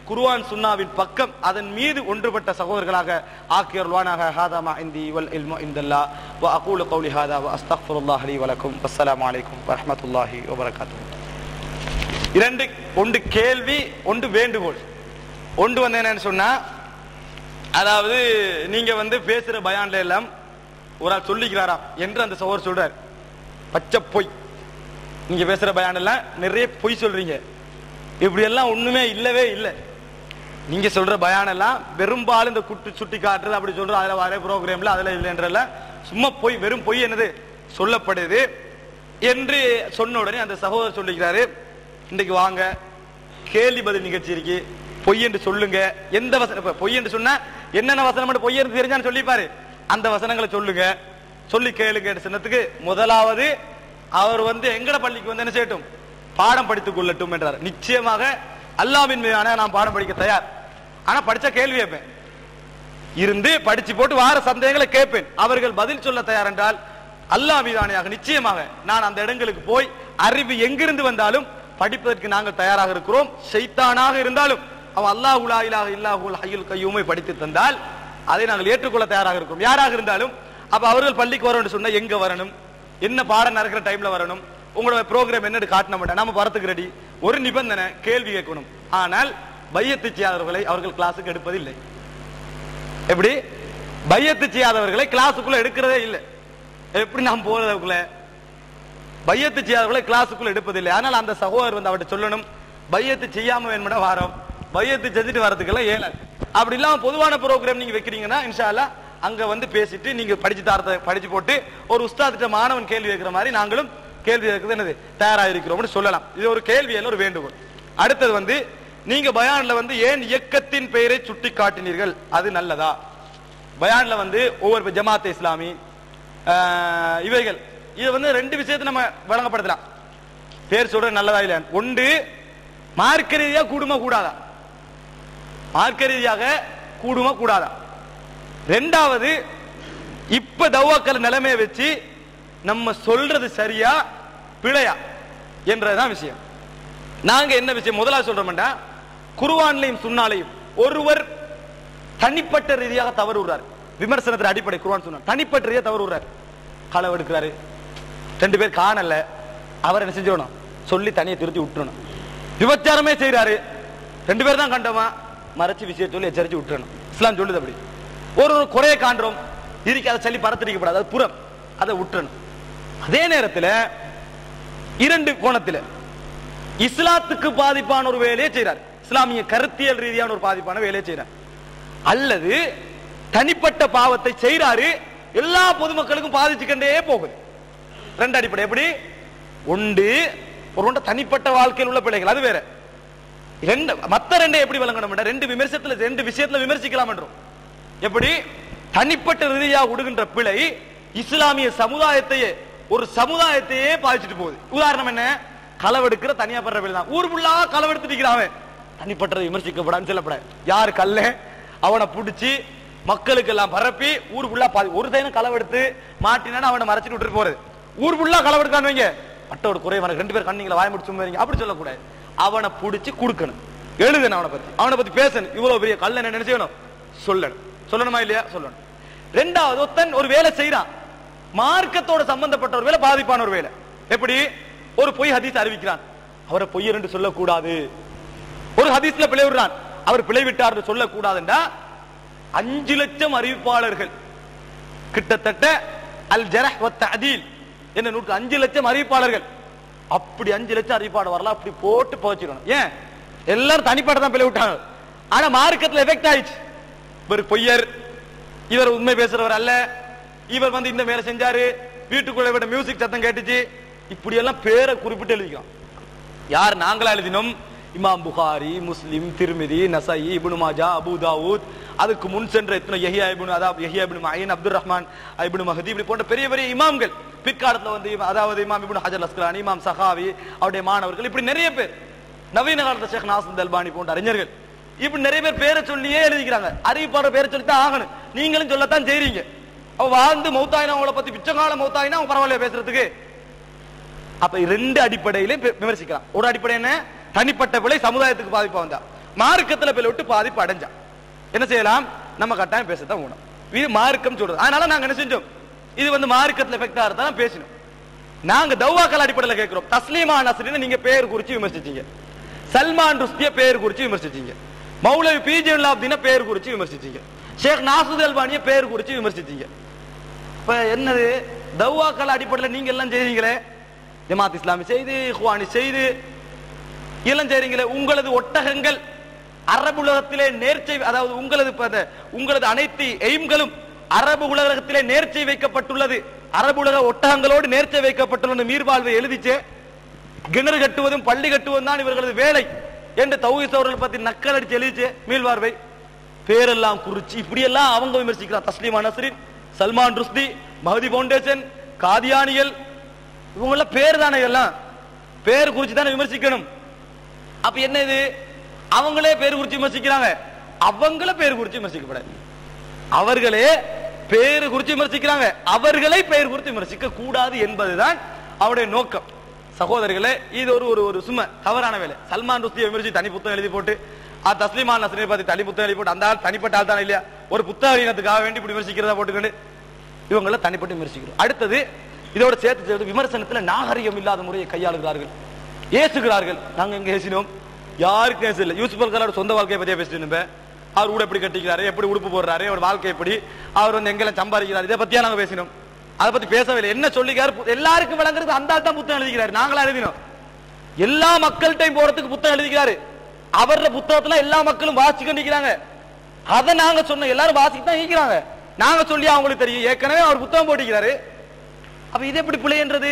குர்ஆன் சுன்னாவின் பக்கம் அதன் மீது ஒன்றுபட்ட சகோதரர்களாக ஆக்கியருள்வானாக ஹாதா இந்தி வல் இல்மு இந்தல்லா வ அகூலு கௌலி ஹாதா வ அஸ்தக்ஃபிருல்லாஹ் லி வலக்கும் வஸ்ஸலாமு அலைக்கும் வரஹ்மத்துல்லாஹி வ பரகாத்துஹு இரண்டு ஒன்று கேள்வி ஒன்று வேண்டுகோள் ஒன்று வந்து என்னன்னு சொன்னா அதாவது நீங்க வந்து பேசுற பயான்ல எல்லாம் ஒரு ஆள் சொல்லிக்கிறாராம் என்று அந்த சகோதரர் சொல்றார் பச்சை பொய் நீங்க பேசுற பயான் எல்லாம் நிறைய பொய் சொல்றீங்க இப்படி எல்லாம் ஒண்ணுமே இல்லவே இல்லை நீங்க சொல்ற பயான் எல்லாம் பெரும்பாலும் இந்த குட்டு சுட்டி காட்டுறது அப்படி சொல்றது அதுல வர ப்ரோக்ராம்ல அதுல இல்லைன்றல சும்மா பொய் வெறும் பொய் என்னது சொல்லப்படுது என்று சொன்ன உடனே அந்த சகோதரர் சொல்லிக்கிறாரு இன்னைக்கு வாங்க கேள்வி பதில் நிகழ்ச்சி இருக்கு பொய் என்று சொல்லுங்க எந்த வசனம் இப்ப பொய் என்று சொன்னா என்னென்ன வசனம் மட்டும் பொய் என்று தெரிஞ்சான்னு சொல்லிப்பாரு அந்த வசனங்களை சொல்லுங்க சொல்லி கேளுங்க சொன்னதுக்கு முதலாவது அவர் வந்து எங்கட பள்ளிக்கு வந்து என்ன செய்யட்டும் பாடம் படித்துக் கொள்ளட்டும் என்றார் நிச்சயமாக அல்லாவின் மீதான நான் பாடம் படிக்க தயார் ஆனா படிச்ச கேள்வி கேட்பேன் இருந்து படிச்சு போட்டு வார சந்தேகங்களை கேட்பேன் அவர்கள் பதில் சொல்ல தயார் என்றால் அல்லாஹ் மீதானையாக நிச்சயமாக நான் அந்த இடங்களுக்கு போய் அறிவு எங்கிருந்து வந்தாலும் படிப்பதற்கு நாங்கள் தயாராக இருக்கிறோம் ஷைத்தானாக இருந்தாலும் அவன் அல்லாஹ் உலா இலாஹ இல்லாஹுல் ஹய்யுல் கையூமை படித்து தந்தால் அதை நாங்கள் ஏற்றுக்கொள்ள தயாராக இருக்கிறோம் யாராக இருந்தாலும் அப்ப அவர்கள் பள்ளிக்கு வரணும்னு சொன்னா எங்க வரணும் என்ன பாடம் நடக்கிற டைம்ல வரணும் உங்களோட ப்ரோக்ராம் என்னன்னு காட்டின மாட்டேன் நம்ம வரத்துக்கு ரெடி ஒரு நிபந்தனை கேள்வி கேட்கணும் ஆனால் பையத்து செய்யாதவர்களை அவர்கள் கிளாஸுக்கு எடுப்பதில்லை எப்படி பையத்து செய்யாதவர்களை கிளாஸுக்குள்ள எடுக்கிறதே இல்லை எப்படி நாம் போறதுக்குள்ள பையத்து செய்யாதவர்களை கிளாஸுக்குள்ள எடுப்பதில்லை ஆனால் அந்த சகோதரர் வந்து அவர்கிட்ட சொல்லணும் பையத்து செய்யாம வேணும்னா வாரம் பையத்து செஞ்சுட்டு வரதுக்கெல்லாம் ஏழை அப்படி இல்லாம பொதுவான ப்ரோக்ராம் நீங்க வைக்கிறீங்கன்னா இன்ஷா அல்லாஹ் அங்க வந்து பேசிட்டு நீங்க படிச்சு தாரத்தை படிச்சு போட்டு ஒரு உஸ்தாதிட்ட மாணவன் கேள்வி கேட்கிற மாதிரி நாங்களும் கேள்வி கேட்கறது என்னது தயாராக இருக்கிறோம்னு சொல்லலாம் இது ஒரு கேள்வி அல்ல ஒரு வேண்டுகோள் அடுத்தது வந்து நீங்க பயான்ல வந்து ஏன் இயக்கத்தின் பெயரை சுட்டி காட்டினீர்கள் அது நல்லதா பயான்ல வந்து ஒவ்வொரு ஜமாத் இஸ்லாமி ஆஹ், இவைகள் இது வந்து ரெண்டு விஷயத்தை நம்ம வழங்கப்படுத்தலாம் பேர் சொல்ற நல்லதா இல்லையா ஒன்று மார்க்க ரீதியா கூடுமா கூடாதா மார்க்க ரீதியாக கூடுமா கூடாதா ரெண்டாவது இப்ப தவாக்கள் நிலைமையை வச்சு நம்ம சொல்றது சரியா பிழையா என்றதுதான் விஷயம் நாங்க என்ன விஷயம் முதலாவது சொல்றோம்டா குருவான்லையும் சுன்னாலையும் ஒருவர் தனிப்பட்ட ரீதியாக தவறு விடுறார் விமர்சனத்தின் அடிப்படை குருவான் சொன்னார் தனிப்பட்ட ரீதியாக தவறு விடுறார் களவு எடுக்கிறாரு ரெண்டு பேர் காணல அவர் என்ன செஞ்சிடணும் சொல்லி தனியை திருத்தி விட்டுறணும் விபச்சாரமே செய்றாரு ரெண்டு பேர் தான் கண்டோமா மறைச்சு விஷயம் சொல்லி எச்சரிச்சு விட்டுறணும் இஸ்லாம் சொல்லுது அப்படி ஒரு ஒரு குறைய காண்றோம் இருக்கு அதை சொல்லி பரத்திரிக்கப்படாது அது புறம் அதை விட்டுறணும் அதே நேரத்தில் இரண்டு கோணத்தில் இஸ்லாத்துக்கு பாதிப்பான ஒரு வேலையை செய்றார் இஸ்லாமிய கருத்தியல் ரீதியான ஒரு பாதிப்பான வேலையை செய்றார் அல்லது தனிப்பட்ட பாவத்தை செய்றாரு எல்லா பொதுமக்களுக்கும் பாதிச்சுக்கண்டே போகுது ரெண்டு அடிப்படை எப்படி உண்டு ஒரு தனிப்பட்ட வாழ்க்கையில் உள்ள பிள்ளைகள் அது வேற ரெண்டு மத்த ரெண்டை எப்படி விளங்கணும் ரெண்டு விமர்சனத்துல ரெண்டு விஷயத்துல விமர்சிக்கலாம் என்றும் எப்படி தனிப்பட்ட ரீதியா விடுகின்ற பிழை இஸ்லாமிய சமுதாயத்தையே ஒரு சமுதாயத்தையே பாதிச்சுட்டு போகுது உதாரணம் என்ன களவெடுக்கிற தனியா பண்ற பிள்ளை தான் ஊர் ஃபுல்லா களவெடுத்து நிக்கிறான் தனிப்பட்டதை விமர்சிக்கப்படான்னு சொல்லப்படாது யாரு கல்ல அவனை புடிச்சு மக்களுக்கு எல்லாம் பரப்பி ஊர் ஃபுல்லா பாதி ஒரு தைனம் களவெடுத்து மாட்டினா அவனை மறைச்சிட்டு விட்டுட்டு போறது ஊர் ஃபுல்லா களவெடுக்கான்னு வைங்க மட்டோட குறை வர ரெண்டு பேர் கண்ணீங்கள வாய முடிச்சு வைங்க அப்படி சொல்லக்கூடாது அவனை புடிச்சு கொடுக்கணும் எழுதணும் அவனை பத்தி அவனை பத்தி பேசணும் இவ்வளவு பெரிய கல்ல என்ன செய்யணும் சொல்லணும் சொல்லணுமா இல்லையா சொல்லணும் ரெண்டாவது ஒருத்தன் ஒரு வேலை செய்யறான் மார்க்கத்தோட சம்பந்தப்பட்ட ஒரு வேலை பாதிப்பான ஒரு வேலை எப்படி ஒரு பொய் ஹதீஸ் அறிவிக்கிறான் அவரை பொய்யர் என்று சொல்லக்கூடாது ஒரு ஹதீஸ்ல பிழை விடுறான் அவர் பிழை விட்டார் என்று சொல்லக்கூடாதுண்டா அஞ்சு லட்சம் அறிவிப்பாளர்கள் கிட்டத்தட்ட அல் ஜரஹ் வ தஅதீல் என்ன நூற்று அஞ்சு லட்சம் அறிவிப்பாளர்கள் அப்படி அஞ்சு லட்சம் அறிவிப்பாளர் வரலாம் அப்படி போட்டு போச்சிடணும் ஏன் எல்லாரும் தனிப்பட்ட தான் பிழை விட்டாங்க ஆனா மார்க்கெட்ல எஃபெக்ட் ஆயிடுச்சு இவர் பொய்யர் இவர் உண்மை பேசுறவர் அல்ல இவர் வந்து இந்த வேலை செஞ்சாரு வீட்டுக்குள்ள விட மியூசிக் சத்தம் கேட்டுச்சு இப்படி எல்லாம் பேரை குறிப்பிட்டு எழுதிக்கலாம் யார் நாங்களா எழுதினோம் இமாம் புகாரி முஸ்லிம் திருமிதி நசை இப்னு மாஜா அபு தாவூத் அதுக்கு முன் சென்ற எத்தனை யஹியா இப்னு அதாவது யஹியா இப்னு மயின் அப்துல் ரஹ்மான் இப்னு மஹதி இப்படி போன்ற பெரிய பெரிய இமாம்கள் பிற்காலத்துல வந்து இவ- அதாவது இமாம் இப்னு ஹஜர் அஸ்கலானி இமாம் சஹாவி அவருடைய மாணவர்கள் இப்படி நிறைய பேர் நவீன காலத்துல ஷேக் நாசன் அல்பானி போன்ற அறிஞர்கள் இப்படி நிறைய பேர் பேரை சொல்லியே எழுதிக்கிறாங்க அறிவிப்பாளர் பேரை சொல்லித்தான் ஆகணும் நீங்களும் சொல்லத்தான் செய்றீங்க அவ வாழ்ந்து மௌத்தாயினா அவங்கள பத்தி பிச்சைக்கால மௌத்தாயினா அவங்க பரவாயில்லையா பேசுறதுக்கு அப்ப ரெண்டு அடிப்படையில பி- விமர்சிக்கலாம் ஒரு அடிப்படை என்ன தனிப்பட்ட பிழை சமுதாயத்துக்கு பாதிப்பா வந்தா மார்க்கத்துல போய் விட்டு பாதிப்பு அடைஞ்சான் என்ன செய்யலாம் நம்ம கட்டாயம் பேசத்தான் போகணும் இது மார்க்கம் சொல்றது அதனால நாங்க என்ன செஞ்சோம் இது வந்து மார்க்கத்துல எஃபெக்ட் ஆகிறதான் பேசணும் நாங்க தௌவாக்கள் அடிப்படையில் கேட்கிறோம் தஸ்லீமா நஸ்ரின் நீங்க பேர் குறிச்சு விமர்சிச்சீங்க சல்மான் ருஸ்திய பேர் குறிச்சு விமர்சிச்சீங்க மௌலவி பிஜே அப்தின பேர் குறிச்சு விமர்சிச்சீங்க ஷேக் நாசுத் அல்பானிய பேர் குறிச்சு விமர்சிச்சீங்க இப்ப என்னது தௌவாக்கள் அடிப்படையில் நீங்க எல்லாம் செய்றீங்களே ஜமாத் இஸ்லாமி செய்து ஹுவானி செய்து எல்லாம் செய்றீங்களே உங்களது ஒட்டகங்கள் அரபு உலகத்திலே நேர்ச்சை அதாவது உங்களது இப்ப அந்த- உங்களது அனைத்து எய்ம்களும் அரபு உலகத்திலே நேர்ச்சை வைக்கப்பட்டுள்ளது அரபு உலக ஒட்டகங்களோடு நேர்ச்சை வைக்கப்பட்டுள்ள மீர்வாழ்வை எழுதிச்சே கிணறு கட்டுவதும் பள்ளி கட்டுவதும் தான் இவர்களது வேலை என்று தௌஹீஸ் அவர்கள் பத்தி நக்கல் அடிச்சு எழுதிச்சு மீள்வார்வை பேரெல்லாம் குறிச்சு இப்படியெல்லாம் அவங்க விமர்சிக்கிறான் தஸ்லீமா நஸ்ரின் சல்மான் ருஸ்தி மஹதி ஃபவுண்டேஷன் காதியானியல் இவங்கள பேர் தானே எல்லாம் பேர் குறிச்சு தானே விமர்சிக்கணும் அப்ப என்ன இது அவங்களே பேர் குறிச்சு விமர்சிக்கிறாங்க அவங்கள பேர் குறிச்சு விமர்சிக்கப்படாது அவர்களே பேர் குறிச்சு விமர்சிக்கிறாங்க அவர்களை பெயர் குறித்து விமர்சிக்க கூடாது என்பதுதான் அவருடைய நோக்கம் சகோதரர்களே இது ஒரு ஒரு ஒரு சும்மா தவறான வேலை சல்மான் ருஸ்தியை விமர்சி தனி புத்தகம் எழுதி போட்டு ஆ தஸ்லிமான் நஸ்ரியை பத்தி தனி புத்தகம் எழுதி போட்டு அந்த ஆள் தனிப்பட்ட ஆள் தானே இல்லையா ஒரு புத்தக இனத்துக்காக வேண்டி இப்படி விமர்சிக்கிறதா போட்டுக்கொண்டு இவங்கள தனிப்பட்டு விமர்சிக்கிறோம் அடுத்தது இதோட சேர்த்து சேர்த்து விமர்சனத்துல நாகரிகம் இல்லாத முறையை கையாளுகிறார்கள் ஏசுகிறார்கள் நாங்க எங்க ஏசினோம் யாருக்கும் ஏசு இல்லை யூசுப் அல்கலோட சொந்த வாழ்க்கையை பத்தியே பேசிட்டு இருந்தேன் அவர் ஊட எப்படி கட்டிக்கிறாரு எப்படி உடுப்பு போடுறாரு அவர் வாழ்க்கை எப்படி அவர் வந்து எங்கெல்லாம் சம்பாதிக்கிறார் இதை பத்தியா நாங்க பேசினோம் அதை பத்தி பேசவே இல்லை என்ன சொல்லிக்காரு பு- எல்லாருக்கும் விளங்குறது அந்த ஆள் தான் புத்தகம் எழுதிக்கிறாரு நாங்களா எழுதினோம் எல்லா மக்கள்கிட்டையும் போறதுக்கு புத்தகம் எழுதிக்கிறாரு அவரோட புத்தகத்துல எல்லா மக்களும் வாசிக்க நிக்கிறாங்க அதை நாங்க சொன்ன எல்லாரும் வாசிக்க தான் நிக்கிறாங்க நாங்க சொல்லி அவங்களுக்கு தெரியும் ஏற்கனவே அவர் புத்தகம் போட்டிக்கிறாரு அப்ப இது எப்படி பிழைன்றது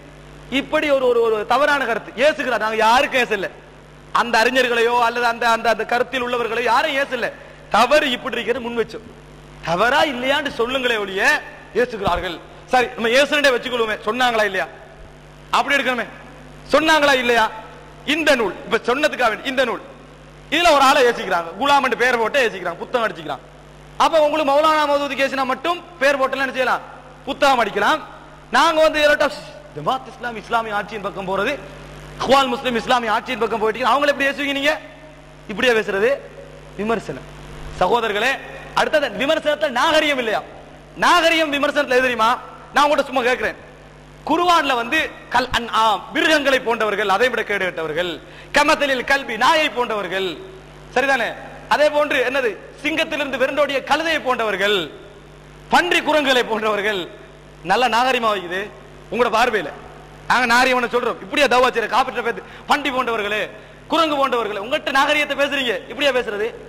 இப்படி ஒரு ஒரு ஒரு தவறான கருத்து ஏசுகிறார் நாங்க யாருக்கும் ஏசல அந்த அறிஞர்களையோ அல்லது அந்த அந்த அந்த கருத்தில் உள்ளவர்களையோ யாரும் ஏசல தவறு இப்படி இருக்கிறது முன் வச்சோம் தவறா இல்லையான்னு சொல்லுங்களே ஒழிய ஏசுகிறார்கள் சரி நம்ம ஏசுனே வச்சுக்கொள்வோமே சொன்னாங்களா இல்லையா அப்படி இருக்கணுமே சொன்னாங்களா இல்லையா இந்த நூல் இப்ப சொன்னதுக்காக வேண்டி இந்த நூல் இதுல ஒரு ஆளை ஏசிக்கிறாங்க குலாம் பேர் போட்டு ஏசிக்கிறாங்க புத்தகம் அடிச்சுக்கிறாங்க அப்ப உங்களுக்கு மௌலானா மௌதூதி கேசினா மட்டும் பேர் போட்டு என்ன செய்யலாம் புத்தகம் அடிக்கலாம் நாங்க வந்து இதோட ஜமாத் இஸ்லாம் இஸ்லாமிய ஆட்சியின் பக்கம் போறது அஹ்வால் முஸ்லிம் இஸ்லாமிய ஆட்சியின் பக்கம் போயிட்டு அவங்கள எப்படி ஏசுவீங்க நீங்க இப்படியே பேசுறது விமர்சனம் சகோதரர்களே அடுத்தது விமர்சனத்துல நாகரிகம் இல்லையா நாகரிகம் விமர்சனத்துல எது தெரியுமா நான் உங்கள்கிட்ட சும்மா கேட்கிறேன் குர்ஆன்ல வந்து கல் அன் ஆம் மிருகங்களை போன்றவர்கள் அதை விட கேடு கெட்டவர்கள் கமத்தலில் கல்வி நாயை போன்றவர்கள் சரிதானே அதே போன்று என்னது சிங்கத்திலிருந்து விரண்டோடிய கழுதையை போன்றவர்கள் பன்றி குரங்குகளை போன்றவர்கள் நல்ல நாகரிகமா வைக்குது உங்களோட பார்வையில நாங்க நாகரிகம் சொல்றோம் இப்படியா தவாச்சிர காப்பிட்ட பேத்து பண்டி போன்றவர்களே குரங்கு போன்றவர்களே உங்கள்கிட்ட நாகரிகத்தை பேசுறீங்க இப்படியா பேசுறது